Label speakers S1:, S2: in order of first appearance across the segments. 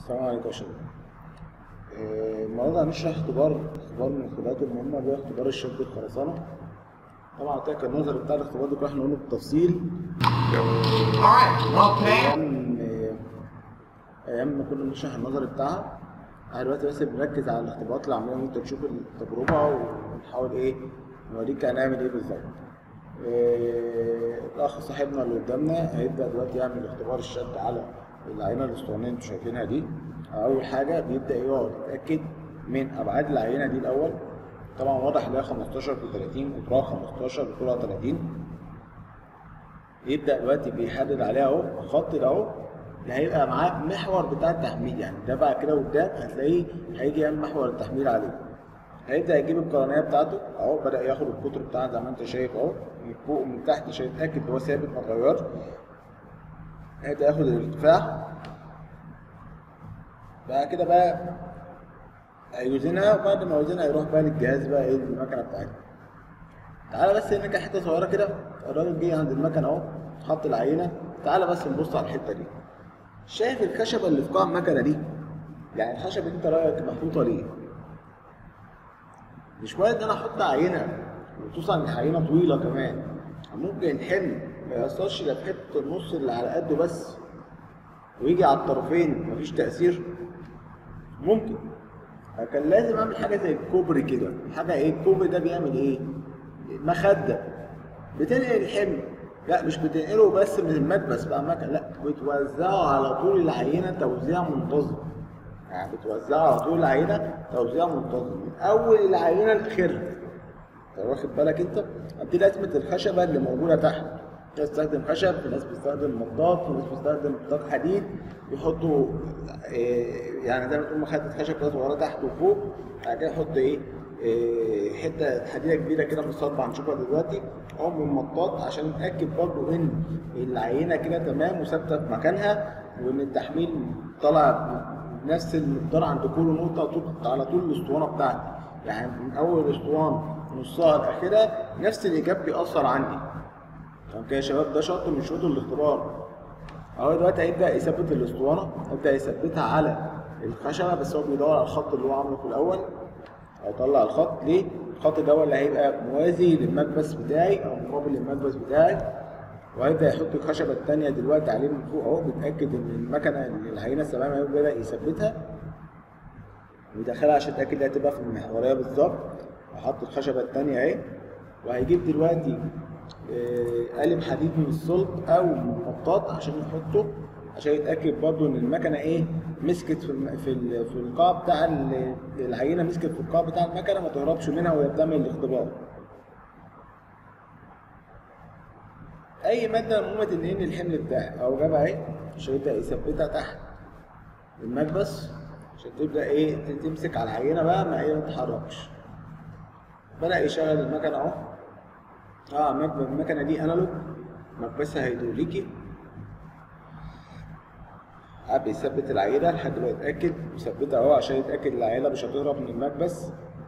S1: السلام عليكم يا شباب آه، النهارده هنشرح اختبار اختبار من الاختبارات المهمة اللي هو اختبار الشد الخرسانة طبعا قلت لك النظري بتاع الاختبار ده كنا احنا قلنا بالتفصيل
S2: Alright, well played.
S1: ايام آه، ايام ما كنا بنشرح النظري بتاعها احنا دلوقتي بس بنركز على الاختبارات اللي عاملينها وانت تشوف التجربة ونحاول ايه نوريك هنعمل ايه بالظبط آه، الاخ صاحبنا اللي قدامنا هيبدا دلوقتي يعمل اختبار الشد على العينه الاسطوانيه اللي انتوا شايفينها دي اول حاجه بيبدا يقعد يتاكد من ابعاد العينه دي الاول طبعا واضح ان هي 15 في 30 قطرها 15 طولها 30 يبدا دلوقتي بيحدد عليها اهو الخط ده اهو اللي هيبقى معاه محور بتاع التحميل يعني ده بعد كده قدام هتلاقيه هيجي يعمل محور التحميل عليه هيبدا يجيب القرنيه بتاعته اهو بدا ياخد القطر بتاعها زي ما انت شايف اهو من فوق ومن تحت عشان يتاكد ان هو ثابت ما اتغيرش هيبدا ياخد الارتفاع بعد كده بقى هيوزنها وبعد ما يوزنها يروح بقى للجهاز بقى ايه المكنه بتاعتها تعالى بس هنا كده حته صغيره كده الراجل جه عند المكنه اهو حط العينه تعالى بس نبص على الحته دي شايف الخشبه اللي في قاع المكنه دي يعني الخشبه دي انت رايك محطوطه ليه مش وارد ان انا احط عينه وخصوصا ان عينه طويله كمان ممكن الحمل ما يأثرش الا في حته النص اللي على قده بس ويجي على الطرفين مفيش تأثير ممكن فكان لازم اعمل حاجه زي الكوبري كده حاجه ايه الكوبري ده بيعمل ايه مخده بتنقل الحمل لا مش بتنقله بس من المكبس بقى مكان لا بتوزعه على طول العينه توزيع منتظم يعني بتوزعه على طول العينه توزيع منتظم من اول العينه لاخرها انت واخد بالك انت دي لازمه الخشبه اللي موجوده تحت في ناس بتستخدم خشب في ناس بتستخدم مطاط في ناس بتستخدم مطاط حديد يحطوا إيه يعني زي ما تقول مخده خشب كده صغيره تحت وفوق بعد كده يحط ايه إيه، حته حديده كبيره كده متصبعه هنشوفها دلوقتي او من مطاط عشان نتاكد برضو ان العينه كده تمام وثابته في مكانها وان التحميل طالع نفس المقدار عند كل نقطه طول على طول الاسطوانه بتاعتي يعني من اول الاسطوانه نصها لاخرها نفس الاجاب بيأثر عندي تمام كده يا شباب ده شرط من شروط الاختبار اهو دلوقتي هيبدا يثبت الاسطوانه يبدا يثبتها على الخشبه بس هو بيدور على الخط اللي هو عامله في الاول هيطلع الخط ليه؟ الخط ده هو اللي هيبقى موازي للمكبس بتاعي او مقابل للمكبس بتاعي وهيبدا يحط الخشبه الثانيه دلوقتي عليه من فوق اهو بيتاكد ان المكنه اللي العينه السماء اهو بدا يثبتها ويدخلها عشان يتاكد انها تبقى في المحوريه بالظبط وحط الخشبه الثانيه اهي وهيجيب دلوقتي آه، قالب حديد من الصلب او من مطاط عشان يحطه عشان يتاكد برضو ان المكنه ايه مسكت في الم- في ال- في القاع بتاع ال- العينه مسكت في القاع بتاع المكنه ما تهربش منها وهي بتعمل الاختبار اي ماده مهمه تنقل الحمل بتاعي او جابها اهي عشان يبدا يثبتها تحت المكبس عشان تبدا ايه تمسك على العينه بقى ما هي ما تتحركش بدا يشغل المكنه اهو اه المك- المكنه دي انالوج مكبسها هيدروليكي قاعد بيثبت العينه لحد ما يتاكد يثبتها اهو عشان يتاكد العينه مش هتهرب من المكبس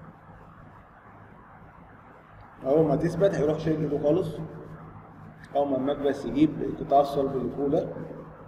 S1: اول ما تثبت هيروح شايل ايده خالص اول ما المكبس يجيب قطاع الصلب اللي فوق ده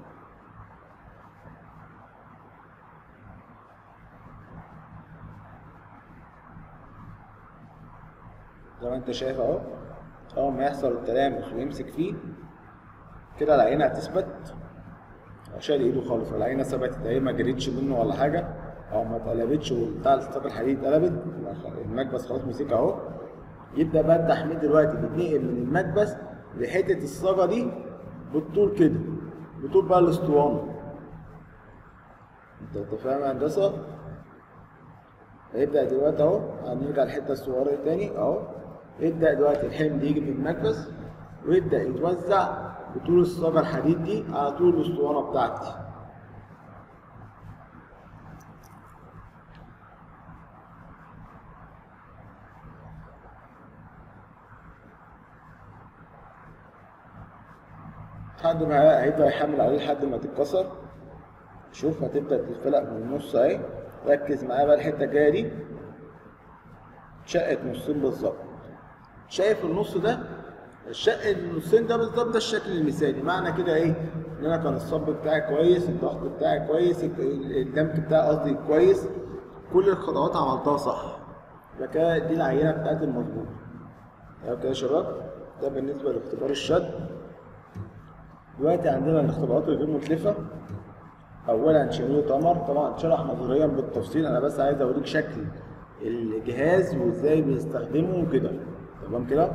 S1: زي ما انت شايف اهو اول ما يحصل التلامس ويمسك فيه كده العينه هتثبت شال ايده خالص العينه ثبتت اهي ما جريتش منه ولا حاجه او ما اتقلبتش وبتاع الستاك الحديد اتقلبت المكبس خلاص مسكها اهو يبدا بقى التحميل دلوقتي بيتنقل من المكبس لحته الصاجه دي بالطول كده بطول بقى الاسطوانه انت انت فاهم يا هندسه هيبدا دلوقتي اهو هنرجع الحته الصغيره دي تاني اهو يبدا دلوقتي الحمل يجي من المكبس ويبدا يتوزع بطول الصاجه الحديد دي على طول الاسطوانه بتاعتي لحد ما هيبدا يحمل عليه لحد ما تتكسر شوف هتبدا تتفلق من النص اهي ركز معايا بقى الحته الجايه دي اتشقت نصين بالظبط شايف النص ده الشق النصين ده بالظبط ده الشكل المثالي معنى كده ايه ان انا كان الصب بتاعي كويس الضغط بتاعي كويس ال- الدمك بتاعي قصدي كويس كل الخطوات عملتها صح يبقى كده دي العينه بتاعتي المظبوطه تمام كده يا شباب ده بالنسبه لاختبار الشد دلوقتي عندنا الاختبارات الغير متلفه اولا شميل تمر طبعا اتشرح نظريا بالتفصيل انا بس عايز اوريك شكل الجهاز وازاي بنستخدمه وكده تمام كده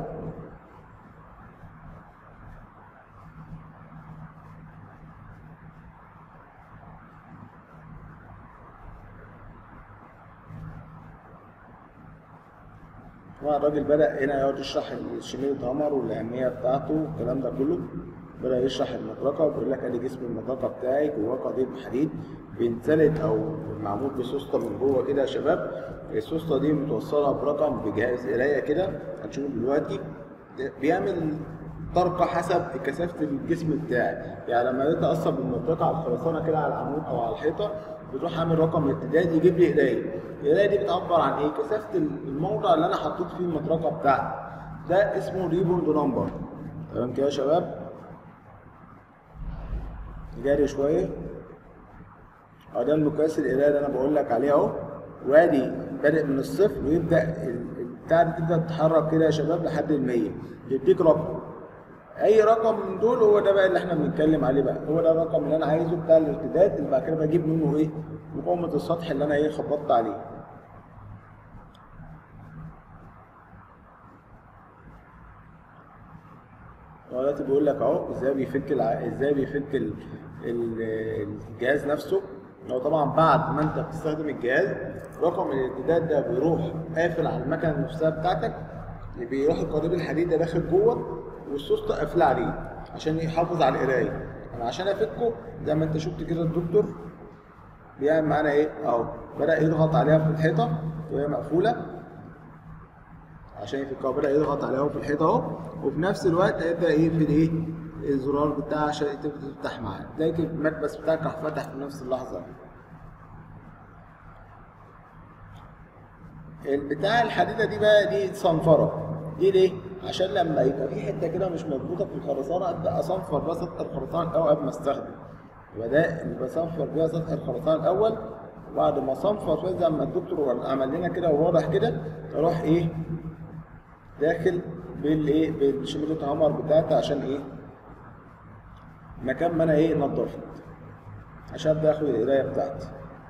S1: طبعا الراجل بدأ هنا يقعد يشرح الشميل الهامر والأهمية بتاعته والكلام ده كله بدأ يشرح المطرقة بيقول لك ادي جسم المطرقة بتاعي جواه قضيب حديد بينسلت أو معمول بسوسته من جوه كده يا شباب السوسته دي متوصلة برقم بجهاز قراية كده هتشوفه دلوقتي بيعمل طرقة حسب كثافة الجسم بتاعي يعني لما جيت أقصب المنطقة على الخرسانة كده على العمود أو على الحيطة بتروح عامل رقم امتداد يجيب لي قراية القراية دي بتعبر عن إيه؟ كثافة الموضع اللي أنا حطيت فيه المطرقة بتاعتي ده اسمه ريبورد نمبر تمام كده يا شباب؟ جاري شوية أهو ده المقياس القراية اللي أنا بقول لك عليه أهو وادي بادئ من الصفر ويبدأ ال- البتاع دي تبدأ تتحرك كده يا شباب لحد المية يديك رقم اي رقم من دول هو ده بقى اللي احنا بنتكلم عليه بقى هو ده الرقم اللي انا عايزه بتاع الارتداد اللي بعد كده بجيب منه ايه مقاومه السطح اللي انا ايه خبطت عليه هو دلوقتي بيقول لك اهو ازاي بيفك الع... ازاي بيفك ال... ال... الجهاز نفسه هو طبعا بعد ما انت بتستخدم الجهاز رقم الارتداد ده بيروح قافل على المكنه نفسها بتاعتك بيروح القضيب الحديد ده داخل جوه والسوسته قافله عليه عشان يحافظ على القرايه انا عشان افكه زي ما انت شفت كده الدكتور بيعمل معانا ايه اهو بدا يضغط عليها في الحيطه وهي مقفوله عشان يفكها بدا يضغط عليها في الحيطه اهو وفي نفس الوقت هيبدا ايه في الايه الزرار بتاعها عشان تبدا تفتح معاه تلاقي المكبس بتاعك راح فتح في نفس اللحظه البتاع الحديده دي بقى دي صنفره دي ليه؟ عشان لما يبقى في حته كده مش مظبوطه في الخرسانه ابدا اصنفر بقى سطح الخرسانه الاول قبل ما استخدم يبقى ده اللي بصنفر بيها سطح الخرسانه الاول وبعد ما اصنفر فيها زي ما الدكتور عمل لنا كده وواضح كده اروح ايه داخل بالايه بالشميلة هامر بتاعتي عشان ايه مكان ما انا ايه نضفت عشان ابدا اخد القرايه بتاعتي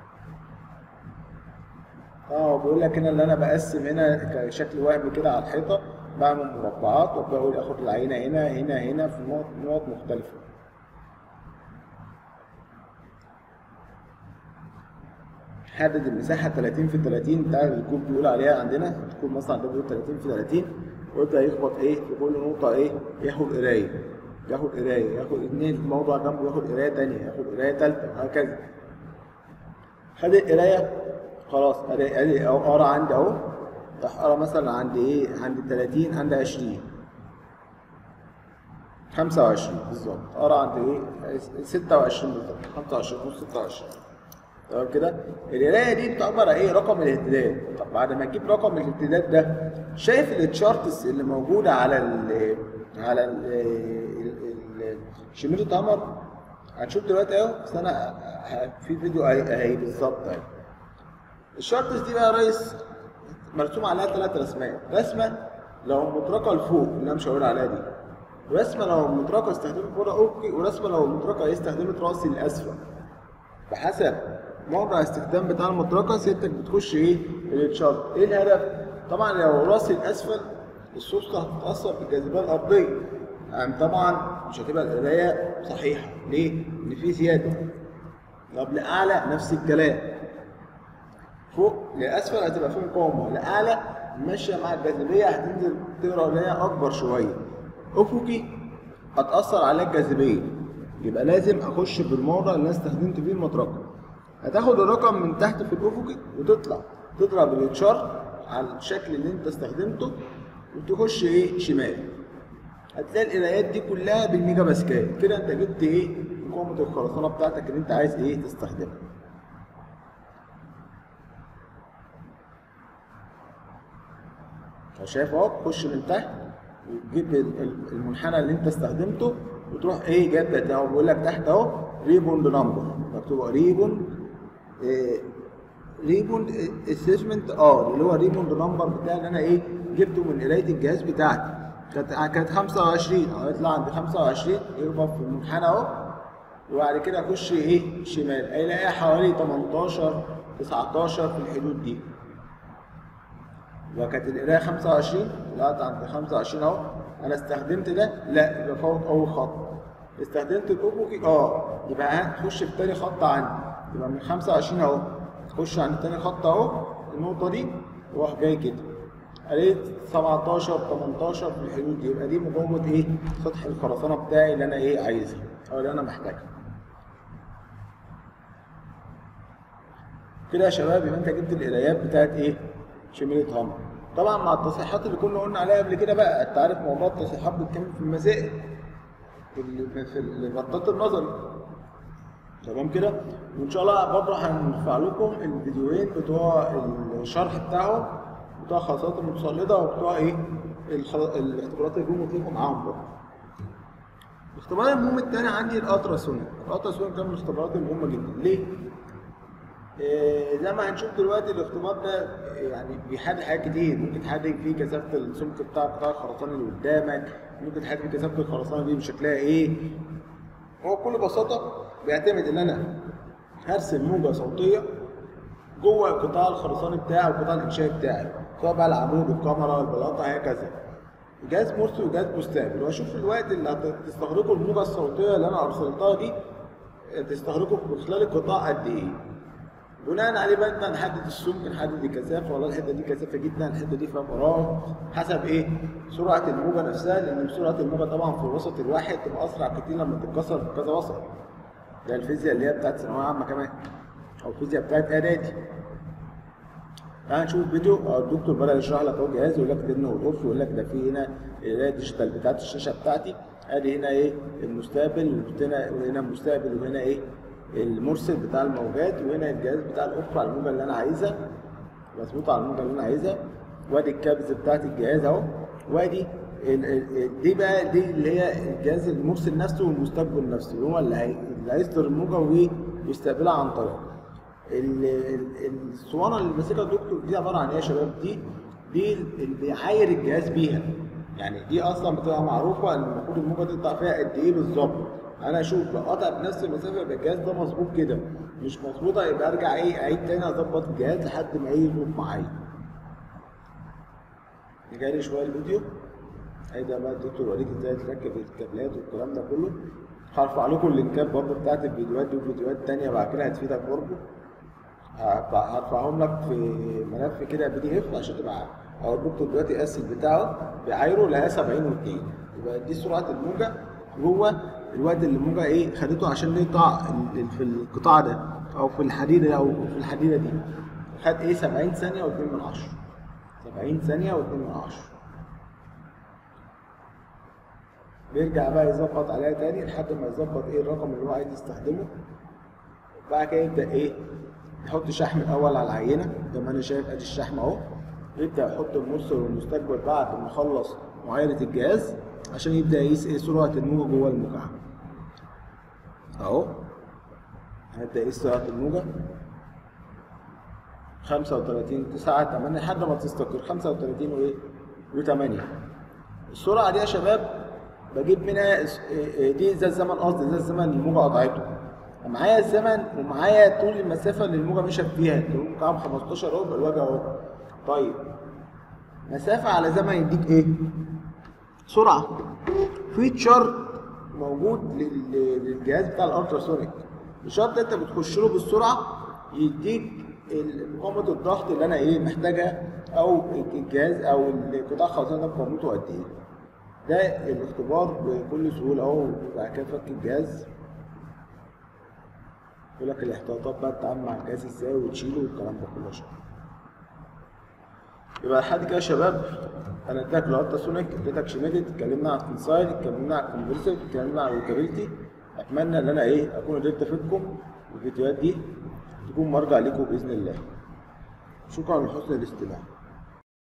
S1: اه بيقول لك هنا اللي انا بقسم هنا كشكل وهمي كده على الحيطه بعمل مربعات وابدا اقول اخد العينه هنا هنا هنا في نقط نقط مختلفه حدد المساحه 30 في 30 بتاع الكوب بيقول عليها عندنا الكوب مثلا ده بيقول 30 في 30 ويبدا يخبط ايه في كل نقطه ايه ياخد قرايه ياخد قرايه ياخد اتنين موضع جنبه ياخد قرايه تانية ياخد قرايه تالتة وهكذا خد القرايه خلاص ادي ادي اهو قرا عندي اهو راح قرا مثلا عند ايه عند 30 عند 20 25 بالظبط قرا عند ايه 26 بالظبط 25 نص 26 تمام كده القرايه دي بتعبر عن ايه رقم الاهتداد طب بعد ما تجيب رقم الاهتداد ده شايف التشارتس اللي موجوده على ال على ال ال- شميل القمر هنشوف دلوقتي اهو بس انا ه- في فيديو اهي اهي بالظبط اهي الشارتس دي بقى يا ريس مرسوم عليها ثلاث رسمات رسمه لو المطرقه لفوق اللي انا مش هقول عليها دي ورسمه لو المطرقه استخدمت ورا اوكي ورسمه لو المطرقه استخدمت راسي للاسفل بحسب موضع استخدام بتاع المطرقه سيادتك بتخش ايه التشارت ايه الهدف طبعا لو راسي الاسفل السوسته هتتاثر بالجاذبيه الارضيه يعني طبعا مش هتبقى القرايه صحيحه ليه؟ ان في زياده طب لاعلى نفس الكلام فوق لاسفل هتبقى في مقاومه لاعلى ماشيه مع الجاذبيه هتنزل تقرا قرايه اكبر شويه افقي هتاثر على الجاذبيه يبقى لازم اخش بالموضع اللي انا استخدمت فيه المطرقه هتاخد الرقم من تحت في الافقي وتطلع تضرب التشارت على الشكل اللي انت استخدمته وتخش ايه شمال هتلاقي القرايات دي كلها بالميجا باسكال كده انت جبت ايه مقاومه الخرسانه بتاعتك اللي انت عايز ايه تستخدمها شايف اهو تخش من تحت وتجيب ال- ال- المنحنى اللي انت استخدمته وتروح ايه جايب ده اهو بيقول لك تحت اهو ريبوند نمبر مكتوب ريبوند إيه ريبوند اسسمنت اه اللي هو ريبوند نمبر بتاعي اللي انا ايه جبته من قرايه الجهاز بتاعتي كانت كانت 25 اهو يطلع عند 25 يخبط في المنحنى اهو وبعد كده اخش ايه شمال هيلاقيها حوالي 18 19 في الحدود دي وكانت القرايه 25 طلعت عند 25 اهو انا استخدمت ده لا يبقى فوق اول خط استخدمت الافقي اه يبقى هتخش في تاني خط عندي يبقى من 25 اهو تخش عند تاني خط اهو النقطه دي واروح جاي كده قريت 17 18 في الحدود دي يبقى دي مقاومه ايه سطح الخرسانه بتاعي اللي انا ايه عايزها او اللي انا محتاجها كده يا شباب يبقى انت جبت القرايات بتاعت ايه شميلة هامر طبعا مع التصحيحات اللي كنا قلنا عليها قبل كده بقى انت عارف موضوع التصحيحات بتكمل في المسائل في ال- في الغطات النظري تمام كده وان شاء الله برضه هنرفع لكم الفيديوهين بتوع الشرح بتاعهم بتوع الخاصات المتسلطه وبتوع ايه الخ- الاختبارات اللي جم لكم معاهم برضه الاختبار المهم التاني عندي الالتراسونيك الالتراسونيك ده من الاختبارات المهمه جدا ليه؟ إيه، زي ما هنشوف دلوقتي الاختبار ده يعني بيحدد حاجات كتير ممكن تحدد فيه كثافه السمك بتاع قطاع الخرسانه اللي قدامك ممكن تحدد كثافه الخرسانه دي بشكلها ايه هو بكل بساطه بيعتمد ان انا هرسم موجه صوتيه جوه القطاع الخرساني بتاعي والقطاع الانشائي بتاعي سواء بقى العمود والكاميرا والبلاطه هكذا جهاز مرسي وجهاز مستقبل واشوف الوقت اللي هتستغرقه الموجه الصوتيه اللي انا ارسلتها دي تستغرقه في خلال القطاع قد ايه بناء عليه بقى إحنا نحدد السمك نحدد الكثافه والله الحته دي كثافه جدا الحته دي فيها فراغ حسب ايه سرعه الموجه نفسها لان سرعه الموجه طبعا في الوسط الواحد تبقى اسرع كتير لما تتكسر في كذا وسط ده الفيزياء اللي هي بتاعت ثانويه عامه كمان او الفيزياء بتاعت اعدادي تعال نشوف فيديو أو الدكتور بدأ يشرح لك اهو جهاز يقول لك ده انه الاوف يقول لك ده في هنا القرايه الديجيتال بتاعت الشاشه بتاعتي ادي هنا ايه المستقبل وهنا وهنا المستقبل وهنا ايه المرسل بتاع الموجات وهنا الجهاز بتاع الاوف على الموجه اللي انا عايزها مظبوط على الموجه اللي انا عايزها وادي الكابز بتاعت الجهاز اهو وادي ال- ال- دي بقى دي اللي هي الجهاز المرسل نفسه والمستقبل نفسه اللي هو اللي هي- اللي هيصدر الموجه وايه ويستقبلها عن طريقه ال- ال- الاسطوانه اللي ماسكها الدكتور دي عباره عن ايه يا شباب دي دي اللي بيعاير الجهاز بيها يعني دي اصلا بتبقى معروفه ان المفروض الموجه تقطع فيها قد ايه بالظبط انا اشوف لو قطع بنفس المسافه يبقى الجهاز ده مظبوط كده مش مظبوطه يبقى ارجع ايه اعيد تاني اظبط الجهاز لحد ما ايه يظبط معايا نجري شويه الفيديو هيدا بقى الدكتور يوريك ازاي تركب الكابلات والكلام ده كله هرفع لكم اللينكات برضه بتاعت الفيديوهات دي وفيديوهات تانية بعد كده هتفيدك برضه هرفع- هرفعهم لك في ملف كده بي دي اف عشان تبقى عارف هو الدكتور دلوقتي الاسل بتاعه بعايره لها 70 و2 يبقى دي سرعه الموجه جوه الوقت اللي الموجه ايه خدته عشان يقطع ال- ال- في القطاع ده او في الحديده او في الحديده دي خد ايه 70 ثانيه و2 من 10 70 ثانيه و2 من 10 بيرجع بقى يظبط عليها تاني لحد ما يظبط ايه الرقم اللي هو عايز يستخدمه بعد كده يبدا ايه يحط شحم الاول على العينه زي ما انا شايف ادي الشحم اهو يبدا يحط المرسل والمستقبل بعد ما يخلص معايره الجهاز عشان يبدا يقيس ايه سرعه الموجه جوه المكعب اهو هيبدا يقيس سرعه الموجه 35 9 8 لحد ما تستقر 35 وايه و8 السرعه دي يا شباب بجيب منها اس- إيه- إيه دي زي الزمن قصدي زي الزمن اللي الموجه قطعته ومعايا الزمن ومعايا طول المسافه اللي الموجه مشت فيها طول مكعب 15 اهو يبقى الوجه اهو طيب مسافه على زمن يديك ايه؟ سرعه في تشارت موجود لل- للجهاز بتاع الالتراسونيك الشارت ده انت بتخش له بالسرعه يديك ال- مقاومه الضغط اللي انا ايه محتاجها او الجهاز او القطاع الخرسانه ده مقاومته قد ايه ده الاختبار بكل سهوله اهو بعد كده فك الجهاز يقول لك الاحتياطات بقى تتعامل مع الجهاز ازاي وتشيله والكلام ده كله عشان يبقى لحد كده يا شباب انا اديتك الالتراسونيك اديتك شميدت اتكلمنا عن الانسايد اتكلمنا عن الكونفرسيف اتكلمنا عن الوكابيلتي اتمنى ان انا ايه اكون قدرت افيدكم الفيديوهات دي تكون مرجع لكم باذن الله شكرا لحسن الاستماع